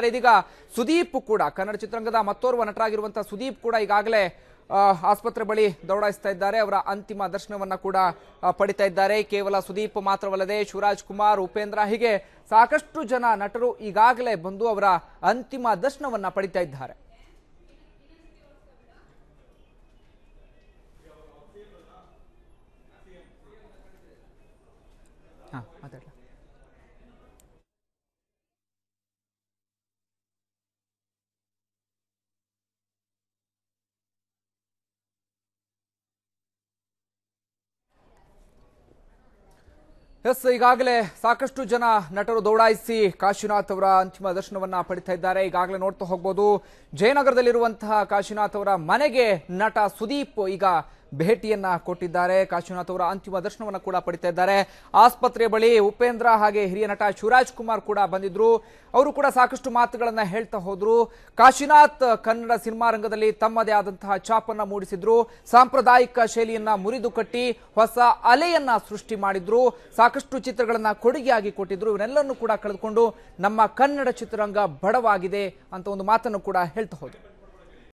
ಇದೀಗ ಸುದೀಪ್ ಕೂಡ ಕನ್ನಡ ಚಿತ್ರರಂಗದ ಮತ್ತೋರ್ವ ನಟರಾಗಿರುವಂತಹ ಸುದೀಪ್ ಕೂಡ ಈಗಾಗಲೇ ಆ, ಆಸ್ಪತ್ರೆ ಬಳಿ ದೌಡಾಯಿಸ್ತಾ ಇದ್ದಾರೆ ಅವರ ಅಂತಿಮ ದರ್ಶನವನ್ನ ಕೂಡ ಆ, ಪಡಿತಾ ಇದ್ದಾರೆ ಕೇವಲ ಸುದೀಪ್ ಮಾತ್ರವಲ್ಲದೆ ಶಿವರಾಜ್ ಕುಮಾರ್ ಉಪೇಂದ್ರ ಹೀಗೆ ಸಾಕಷ್ಟು ಜನ ನಟರು ಈಗಾಗಲೇ ಬಂದು ಅವರ ಅಂತಿಮ ದರ್ಶನವನ್ನ ಪಡಿತಾ ಇದ್ದಾರೆ ಹಾ ಮಾತಾಡ್ಲಾ ಎಸ್ ಈಗಾಗಲೇ ಸಾಕಷ್ಟು ಜನ ನಟರು ದೌಡಾಯಿಸಿ ಕಾಶಿನಾಥ್ ಅವರ ಅಂತಿಮ ದರ್ಶನವನ್ನ ಪಡಿತಾ ಇದ್ದಾರೆ ಈಗಾಗಲೇ ನೋಡ್ತಾ ಹೋಗ್ಬೋದು ಜಯನಗರದಲ್ಲಿರುವಂತಹ ಕಾಶಿನಾಥ್ ಅವರ ಮನೆಗೆ ನಟ ಸುದೀಪ್ ಈಗ ಭೇಟಿಯನ್ನ ಕೊಟ್ಟಿದ್ದಾರೆ ಕಾಶಿನಾಥ್ ಅವರ ಅಂತಿಮ ದರ್ಶನವನ್ನ ಕೂಡ ಪಡಿತಾ ಇದ್ದಾರೆ ಆಸ್ಪತ್ರೆ ಬಳಿ ಉಪೇಂದ್ರ ಹಾಗೆ ಹಿರಿಯ ನಟ ಶಿವರಾಜ್ ಕುಮಾರ್ ಕೂಡ ಬಂದಿದ್ರು ಅವರು ಕೂಡ ಸಾಕಷ್ಟು ಮಾತುಗಳನ್ನ ಹೇಳ್ತಾ ಹೋದ್ರು ಕಾಶಿನಾಥ್ ಕನ್ನಡ ಸಿನಿಮಾ ರಂಗದಲ್ಲಿ ತಮ್ಮದೇ ಆದಂತಹ ಛಾಪನ್ನ ಮೂಡಿಸಿದ್ರು ಸಾಂಪ್ರದಾಯಿಕ ಶೈಲಿಯನ್ನ ಮುರಿದು ಕಟ್ಟಿ ಹೊಸ ಅಲೆಯನ್ನ ಸೃಷ್ಟಿ ಮಾಡಿದ್ರು ಸಾಕಷ್ಟು ಚಿತ್ರಗಳನ್ನ ಕೊಡುಗೆಯಾಗಿ ಕೊಟ್ಟಿದ್ರು ಇವನ್ನೆಲ್ಲವನ್ನು ಕೂಡ ಕಳೆದುಕೊಂಡು ನಮ್ಮ ಕನ್ನಡ ಚಿತ್ರರಂಗ ಬಡವಾಗಿದೆ ಅಂತ ಒಂದು ಮಾತನ್ನು ಕೂಡ ಹೇಳ್ತಾ ಹೋದ್ರು